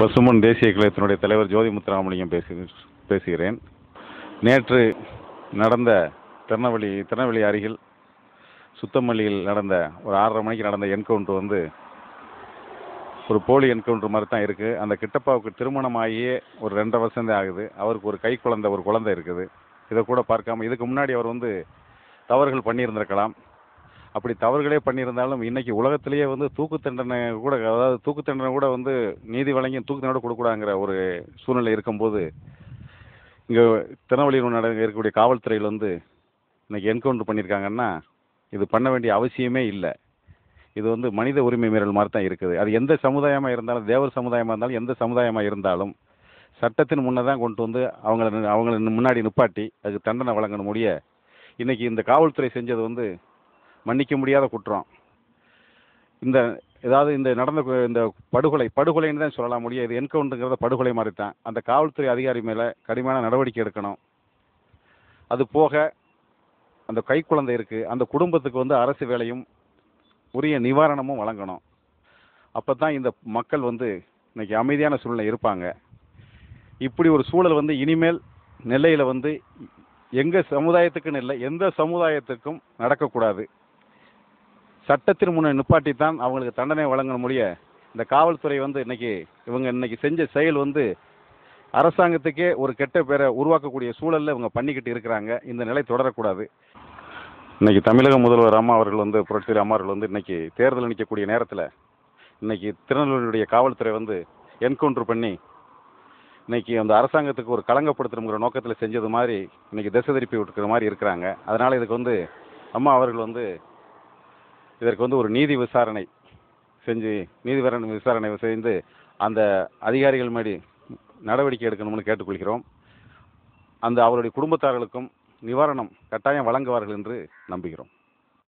பசுமன் தேசிய கழகத்தினுடைய தலைவர் ஜோதி முத்துராமலிங்கம் பேசு பேசுகிறேன் நேற்று நடந்த திருநெல்வேலி திருநெல்வேலி அருகில் சுத்தமல்லியில் நடந்த ஒரு ஆறரை மணிக்கு நடந்த என்கவுண்டர் வந்து ஒரு போலி என்கவுண்டர் மாதிரி தான் இருக்குது அந்த கிட்டப்பாவுக்கு திருமணம் ஆகியே ஒரு ரெண்டரை வருஷம் தான் ஆகுது அவருக்கு ஒரு கை குழந்தை ஒரு குழந்தை இருக்குது இதை கூட பார்க்காம இதுக்கு முன்னாடி அவர் வந்து தவறுகள் பண்ணியிருந்திருக்கலாம் அப்படி தவறுகளே பண்ணியிருந்தாலும் இன்னைக்கு உலகத்திலேயே வந்து தூக்கு தண்டனை கூட அதாவது தூக்கு தண்டனை கூட வந்து நீதி வழங்கி தூக்கு தண்டனை கொடுக்கூடாங்கிற ஒரு சூழ்நிலை இருக்கும்போது இங்கே திருநெல்வேலியில் நட இருக்கக்கூடிய காவல்துறையில் வந்து இன்னைக்கு என்கவுண்டர் பண்ணியிருக்காங்கன்னா இது பண்ண வேண்டிய அவசியமே இல்லை இது வந்து மனித உரிமை மீறல் மாதிரி தான் இருக்குது அது எந்த சமுதாயமாக இருந்தாலும் தேவர் சமுதாயமாக இருந்தாலும் எந்த சமுதாயமாக இருந்தாலும் சட்டத்தின் முன்னே தான் கொண்டு வந்து அவங்கள நி- அவங்கள நி- முன்னாடி நிப்பாட்டி அதுக்கு தண்டனை வழங்கணும் முடிய இன்னைக்கு இந்த காவல்துறை செஞ்சது வந்து மன்னிக்க முடியாத குற்றம் இந்த ஏதாவது இந்த நடந்த கு- இந்த படுகொலை படுகொலைன்னு தான் சொல்லலாம் முடியும் இது என்கவுண்டருங்கிறத படுகொலை மாதிரி தான் அந்த காவல்துறை அதிகாரி மேலே கடுமையான நடவடிக்கை எடுக்கணும் அது போக அந்த கை குழந்தை இருக்குது அந்த குடும்பத்துக்கு வந்து அரசு வேலையும் உரிய நிவாரணமும் வழங்கணும் அப்போ தான் இந்த மக்கள் வந்து இன்னைக்கு அமைதியான சூழ்நிலை இருப்பாங்க இப்படி ஒரு சூழல் வந்து இனிமேல் நெல்லையில் வந்து எங்கள் சமுதாயத்துக்குன்னு இல்லை எந்த சமுதாயத்துக்கும் நடக்கக்கூடாது சட்டத்தின் முன்னே நிப்பாட்டி தான் அவங்களுக்கு தண்டனை வழங்க முடிய இந்த காவல்துறை வந்து இன்னைக்கு இவங்க இன்னைக்கு செஞ்ச செயல் வந்து அரசாங்கத்துக்கே ஒரு கெட்ட பேரை உருவாக்கக்கூடிய சூழல்ல இவங்க பண்ணிக்கிட்டு இருக்கிறாங்க இந்த நிலை தொடரக்கூடாது இன்னைக்கு தமிழக முதல்வர் அம்மா அவர்கள் வந்து புரட்சியர் அம்மா அவர்கள் வந்து இன்னைக்கு தேர்தல் நிற்கக்கூடிய நேரத்தில் இன்னைக்கு திருநெல்வேலியுடைய காவல்துறை வந்து என்கவுண்டர் பண்ணி இன்னைக்கு அந்த அரசாங்கத்துக்கு ஒரு களங்கப்படுத்தணுங்கிற நோக்கத்தில் செஞ்சது மாதிரி இன்னைக்கு திசை திருப்பி விட்டுக்கிற மாதிரி இருக்கிறாங்க அதனால இதுக்கு வந்து அம்மா அவர்கள் வந்து இதற்கு வந்து ஒரு நீதி விசாரணை செஞ்சு நீதி விசாரணை விசாரணை செய்து அந்த அதிகாரிகள் மேடி நடவடிக்கை எடுக்கணும்னு கேட்டுக்கொள்கிறோம் அந்த அவருடைய குடும்பத்தார்களுக்கும் நிவாரணம் கட்டாயம் வழங்குவார்கள் என்று நம்புகிறோம்